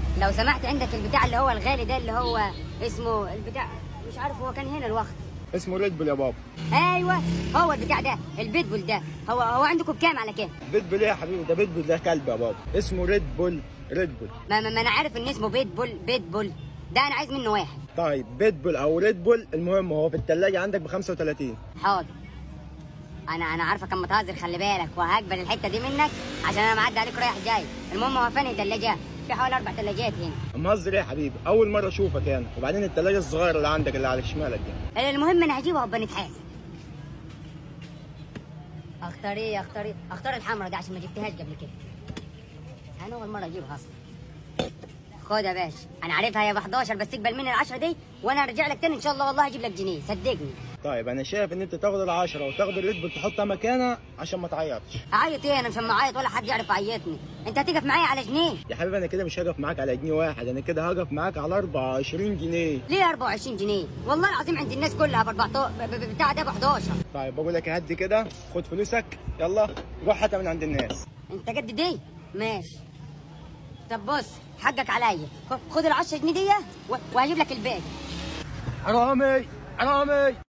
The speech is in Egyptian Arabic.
لو سمحت عندك البتاع اللي هو الغالي ده اللي هو اسمه البتاع مش عارف هو كان هنا الوقت اسمه ريد بول يا بابا ايوه هو البتاع ده البيتبول ده هو هو عندكم بكام على كام ريد بول ايه يا حبيبي ده ريد بول ده كلب يا بابا اسمه ريد بول ريد بول ما, ما, ما انا عارف ان اسمه بيتبول بيتبول ده انا عايز منه واحد طيب ريد بول او ريد بول المهم هو في الثلاجه عندك ب 35 حاضر انا انا عارفه كم متهزر خلي بالك وهقبل الحته دي منك عشان انا معدي عليك رايح جاي المهم هو فين الثلاجات في حوالي اربع ثلاجات هنا مهزر ايه يا حبيبي اول مره اشوفك انا وبعدين الثلاجه الصغيره اللي عندك اللي على شمالك دي المهم انا هجيبها وابقى نتحاسب اختار ايه اختار ايه اختار الحمرا دي عشان ما جبتهاش قبل كده انا اول مره اجيبها اصلا خد يا باشا انا عارفها هي ب 11 بس اقبل مني ال 10 دي وانا ارجع لك تاني ان شاء الله والله هجيب لك جنيه صدقني طيب انا شايف ان انت تاخد العشرة وتاخد الريد بول تحطها مكانها عشان ما تعيطش اعيط ايه انا مش معيط ولا حد يعرف يعيطني انت هتقف معايا على جنيه يا حبيبي انا كده مش هقف معاك على جنيه واحد انا كده هقف معاك على 24 جنيه ليه 24 جنيه والله العظيم عند الناس كلها ب 14 ب- ب- بتاع ده ب 11 طيب بقول لك هدي كده خد فلوسك يلا روح هاتها من عند الناس انت قد دي ماشي طب بص حقك عليا خ- خد ال 10 جنيه دي و- وهجيب لك الباقي حرامي حرامي